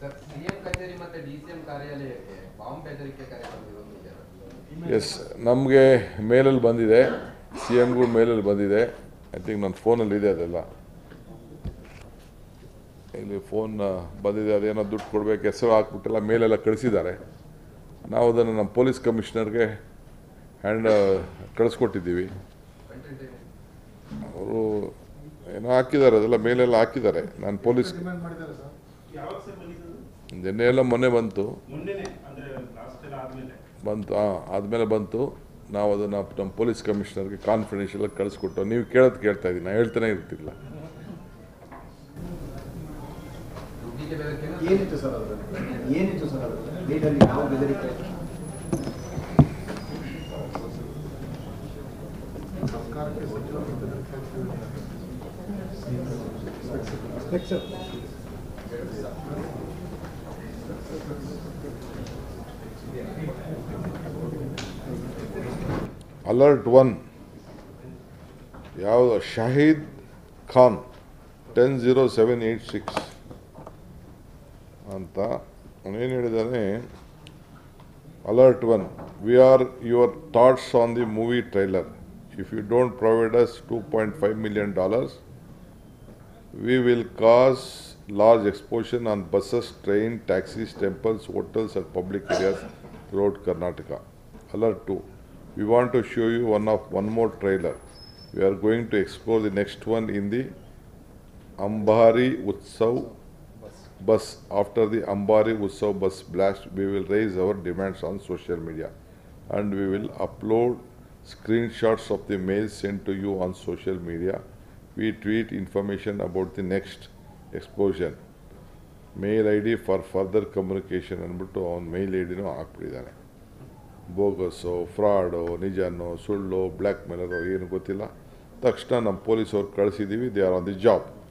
Sir CM ಕಚೇರಿ ಮತ್ತೆ DCM ಕಾರ್ಯಾಲಯಕ್ಕೆ bomb ಬೆದರಿಕೆ ಕರೆ ಬಂದಿರೋದು ನಿಜನಾ? ಎಸ್ ನಮಗೆ ಮೇಲಲ್ಲಿ ಬಂದಿದೆ ಸಿ ಎಮ್ಗೂ ಮೇಲಲ್ಲಿ ಬಂದಿದೆ ಐ ಥಿಂಕ್ ನನ್ನ ಫೋನಲ್ಲಿ ಇದೆ ಅದೆಲ್ಲ ಇಲ್ಲಿ ಫೋನ್ ಬಂದಿದೆ ಅದೇನೋ ದುಡ್ಡು ಕೊಡಬೇಕು ಹೆಸರು ಹಾಕ್ಬಿಟ್ಟೆಲ್ಲ ಮೇಲೆಲ್ಲ ಕಳಿಸಿದ್ದಾರೆ ನಾವು ಅದನ್ನು ನಮ್ಮ ಪೊಲೀಸ್ ಕಮಿಷನರ್ಗೆ ಹ್ಯಾಂಡ್ ಕಳಿಸ್ಕೊಟ್ಟಿದ್ದೀವಿ ಕಂಟೆಂಟ್ ಏನು? ಅವರು ಏನೋ ಹಾಕಿದ್ದಾರೆ ಅದೆಲ್ಲ ಮೇಲೆಲ್ಲ ಹಾಕಿದ್ದಾರೆ ನಾನು ಪೊಲೀಸ್ ಡಿಮ್ಯಾಂಡ್ ಮಾಡಿದ್ದಾರೆ ಸರ್ ಯಾವಾಗ ಸರ್ ಬಂದಿದ್ದು ನಿನ್ನೆ ಎಲ್ಲ ಮೊನ್ನೆ ಬಂತು ಮೊನ್ನೆನೆ ಅಂದ್ರೆ ಲಾಸ್ಟ್ ಎಲ್ಲ ಆದ್ಮೇಲೆ ಬಂತು ಹಾಂ ಆದಮೇಲೆ ಬಂತು ನಾವು ಅದನ್ನು ನಮ್ಮ ಪೊಲೀಸ್ ಕಮಿಷನರ್ಗೆ ಕಾನ್ಫಿಡೆನ್ಷಿಯಲ್ ಕೇಳಿಸ್ಕೊಟ್ಟು ನೀವು ಕೇಳೋದು ಕೇಳ್ತಾ ಇದ್ದೀನಿ ನಾನು ಹೇಳ್ತಾನೆ ಇರ್ತಿಲ್ಲ ದುಡ್ಡಿಗೆ ಬೆದರಿಕೆನಾ? ಏನಿತ್ತು ಸರ್ ಅದರಲ್ಲಿ ಏನಿತ್ತು ಸರ್ ಅದರಲ್ಲಿ ಲೀಡಲ್ಲಿ ಯಾವ ಬೆದರಿಕೆ ಸರ್ಕಾರಕ್ಕೆ ಸಚಿವರು ಬೆದರಿಕೆ ಅಲರ್ಟ್ ಒನ್ ಯಾವುದು Shahid Khan ten zero seven eight six ಅಂತ ಅವನೇನು ಹೇಳಿದ್ದಾನೆ alert one we are your thoughts on the movie trailer if you don't provide us two point five million dollars we will cause large explosion on buses, train, taxis, temples, hotels and public areas throughout Karnataka. Alert 2. We want to show you one of one more trailer. We are going to explore the next one in the Ambari Utsav bus. After the Ambari Utsav bus blast, we will raise our demands on social media and we will upload screenshots of the mail sent to you on social media. We tweet information about the next explosion. Mail I D for further communication ಅಂದ್ಬಿಟ್ಟು ಅವ್ನ mail I ಡಿನೂ ಹಾಕ್ಬಿಟ್ಟಿದ್ದಾನೆ bogus fraud ನಿಜನೋ ಸುಳ್ಳು blackmailer ಏನು ಗೊತ್ತಿಲ್ಲ ತಕ್ಷಣ ನಮ್ಮ ಪೊಲೀಸವ್ರು ಕಳಿಸಿದ್ದೀವಿ they are on the job